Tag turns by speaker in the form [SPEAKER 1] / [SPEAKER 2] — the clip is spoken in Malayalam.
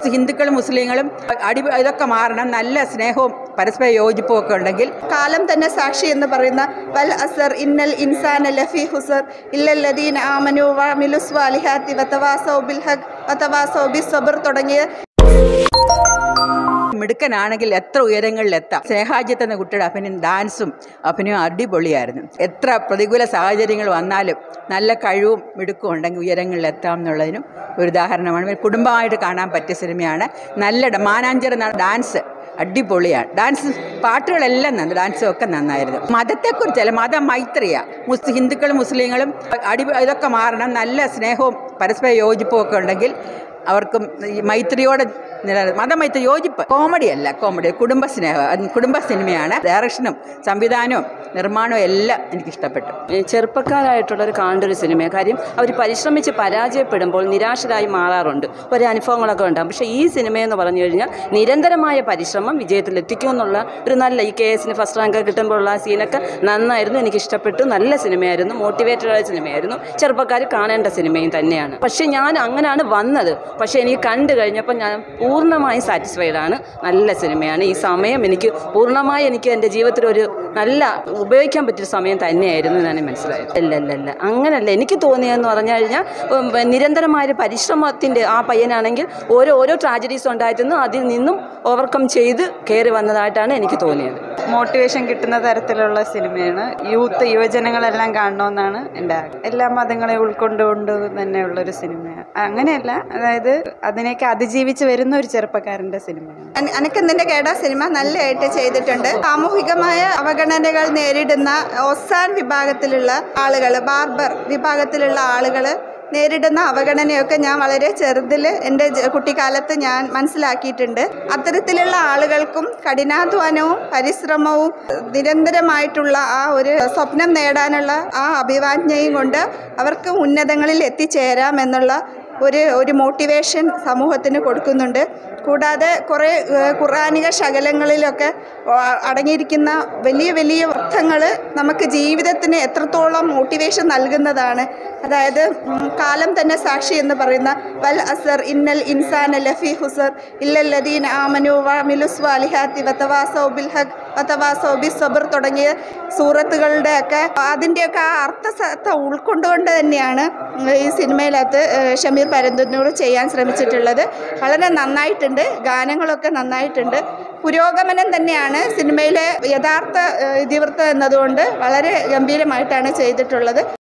[SPEAKER 1] ഹിന്ദുക്കളും മുസ്ലിങ്ങളും അടി ഇതൊക്കെ മാറണം നല്ല സ്നേഹവും പരസ്പര യോജിപ്പും ഒക്കെ ഉണ്ടെങ്കിൽ
[SPEAKER 2] കാലം തന്നെ സാക്ഷി എന്ന് പറയുന്ന വൽ അസർ ഇന്നൽ ഇൻസാന ലഫി ഹുസർ ഇല്ലല്ലദീൻ ആമനു വമിലു സ്വാലിഹാത്തി വതവാസൗ ബിൽ ഹഖ് വതവാസൗ ബിസ് സബർ തുടങ്ങിയ
[SPEAKER 1] മിടുക്കനാണെങ്കിൽ എത്ര ഉയരങ്ങളിലെത്താം സ്നേഹാജ്യത്ത് എന്ന കുട്ടിയുടെ അഭിനയം ഡാൻസും അഭിനയവും അടിപൊളിയായിരുന്നു എത്ര പ്രതികൂല സാഹചര്യങ്ങൾ വന്നാലും നല്ല കഴിവും മിടുക്കും ഉണ്ടെങ്കിൽ ഉയരങ്ങളിലെത്താം എന്നുള്ളതിനും ഒരു ഉദാഹരണമാണ് കുടുംബമായിട്ട് കാണാൻ പറ്റിയ സിനിമയാണ് നല്ല ഡ- മാനാഞ്ചർ എന്ന ഡാൻസ് അടിപൊളിയാണ് ഡാൻസ് പാട്ടുകളെല്ലാം നന്ന് ഡാൻസും ഒക്കെ നന്നായിരുന്നു മതത്തെക്കുറിച്ചല്ല മത മൈത്രിയ മുസ് ഹിന്ദുക്കളും മുസ്ലിങ്ങളും അടി ഇതൊക്കെ മാറണം നല്ല സ്നേഹവും പരസ്പര യോജിപ്പും ഒക്കെ ഉണ്ടെങ്കിൽ അവർക്കും ഈ മൈത്രിയോടെ നില മതമൈത്രി യോജിപ്പ് കോമഡി അല്ല കോമഡി കുടുംബ സ്നേഹം അത് കുടുംബ സിനിമയാണ് ഡയറക്ഷനും സംവിധാനവും നിർമ്മാണവും എല്ലാം എനിക്ക് ഇഷ്ടപ്പെട്ടു
[SPEAKER 3] ഈ ചെറുപ്പക്കാരായിട്ടുള്ളവർ കാണേണ്ട ഒരു സിനിമയാണ് കാര്യം അവർ പരിശ്രമിച്ച് പരാജയപ്പെടുമ്പോൾ നിരാശരായി മാറാറുണ്ട് ഒരു അനുഭവങ്ങളൊക്കെ ഉണ്ടാകും പക്ഷേ ഈ സിനിമയെന്ന് പറഞ്ഞു കഴിഞ്ഞാൽ നിരന്തരമായ പരിശ്രമം വിജയത്തിലെത്തിക്കും എന്നുള്ള ഒരു നല്ല ഈ കേസിന് ഫസ്റ്റ് റാങ്ക് കിട്ടുമ്പോഴുള്ള ആ സീനൊക്കെ നന്നായിരുന്നു എനിക്ക് ഇഷ്ടപ്പെട്ടു നല്ല സിനിമയായിരുന്നു മോട്ടിവേറ്റഡ് ആയ സിനിമയായിരുന്നു ചെറുപ്പക്കാർ കാണേണ്ട സിനിമയും തന്നെയാണ് പക്ഷേ ഞാൻ അങ്ങനെയാണ് വന്നത് പക്ഷേ എനിക്ക് കണ്ടു കഴിഞ്ഞപ്പോൾ ഞാൻ പൂർണ്ണമായും സാറ്റിസ്ഫൈഡ് ആണ് നല്ല സിനിമയാണ് ഈ സമയം എനിക്ക് പൂർണ്ണമായി എനിക്ക് എൻ്റെ ജീവിതത്തിൽ ഒരു നല്ല ഉപയോഗിക്കാൻ പറ്റിയ സമയം തന്നെയായിരുന്നു ഞാൻ മനസ്സിലായത് അല്ല അല്ല അല്ല അങ്ങനല്ല എനിക്ക് തോന്നിയതെന്ന് പറഞ്ഞു കഴിഞ്ഞാൽ ഉം, നിരന്തരമായ ഒരു പരിശ്രമത്തിൻ്റെ ആ പയ്യനാണെങ്കിൽ ഓരോ ഓരോ ട്രാജഡീസ് ഉണ്ടായിരുന്നു അതിൽ നിന്നും ഓവർകം ചെയ്ത് കയറി വന്നതായിട്ടാണ് എനിക്ക് തോന്നിയത്
[SPEAKER 4] മോട്ടിവേഷൻ കിട്ടുന്ന തരത്തിലുള്ള സിനിമയാണ് യൂത്ത് യുവജനങ്ങളെല്ലാം കാണണമെന്നാണ് എൻ്റെ ആഗ്രഹം എല്ലാ മതങ്ങളെ ഉൾക്കൊണ്ടുകൊണ്ട് തന്നെയുള്ളൊരു സിനിമയാണ് അങ്ങനെയല്ല അതായത് അതിനെയൊക്കെ അതിജീവിച്ച് വരുന്ന ഒരു ചെറുപ്പക്കാരൻ്റെ സിനിമയാണ്
[SPEAKER 2] അന- അനക്കെന്തിന്റെ കേട സിനിമ നല്ലതായിട്ട് ചെയ്തിട്ടുണ്ട് സാമൂഹികമായ അവഗണനകൾ നേരിടുന്ന ഒസാൻ വിഭാഗത്തിലുള്ള ആളുകൾ ബാർബർ വിഭാഗത്തിലുള്ള ആളുകൾ നേരിടുന്ന അവഗണനയൊക്കെ ഞാൻ വളരെ ചെറുതിൽ എൻ്റെ ജ- കുട്ടിക്കാലത്ത് ഞാൻ മനസ്സിലാക്കിയിട്ടുണ്ട് അത്തരത്തിലുള്ള ആളുകൾക്കും കഠിനാധ്വാനവും പരിശ്രമവും നിരന്തരമായിട്ടുള്ള ആ ഒരു സ്വപ്നം നേടാനുള്ള ആ അഭിവാജ്ഞയും കൊണ്ട് അവർക്ക് ഉന്നതങ്ങളിൽ എത്തിച്ചേരാം എന്നുള്ള ഒരു ഒരു മോട്ടിവേഷൻ സമൂഹത്തിന് കൊടുക്കുന്നുണ്ട് കൂടാതെ കുറേ ഏഹ്, ഖുറാനിക ശകലങ്ങളിലൊക്കെ ആ, അടങ്ങിയിരിക്കുന്ന വലിയ വലിയ അർത്ഥങ്ങൾ നമുക്ക് ജീവിതത്തിന് എത്രത്തോളം മോട്ടിവേഷൻ നൽകുന്നതാണ് അതായത് ഉം, കാലം തന്നെ സാക്ഷി എന്ന് പറയുന്ന വൽ അസർ ഇന്നൽ ഇൻസാന ലഫി ഹുസർ ഇല്ലല്ലദീൻ ആമനു വമിലു സ്വാലിഹാത്തി വതവാസൗ ബിൽ ഹഖ് വതവാസൗ ബിസ് സബർ തുടങ്ങിയ സൂറത്തുകളുടെയൊക്കെ അതിൻ്റെയൊക്കെ ആ അർത്ഥസത്ത ഉൾക്കൊണ്ടുകൊണ്ട് തന്നെയാണ് ഈ സിനിമയിലകത്ത് ഏഹ്, ഷമീർ പരന്തനൂർ ചെയ്യാൻ ശ്രമിച്ചിട്ടുള്ളത് വളരെ നന്നായിട്ടുണ്ട് ഗാനങ്ങളൊക്കെ നന്നായിട്ടുണ്ട് പുരോഗമനം തന്നെയാണ് സിനിമയിലെ യഥാർത്ഥ ഏഹ്, ഇതിവൃത്തം എന്നതുകൊണ്ട് വളരെ ഗംഭീരമായിട്ടാണ് ചെയ്തിട്ടുള്ളത്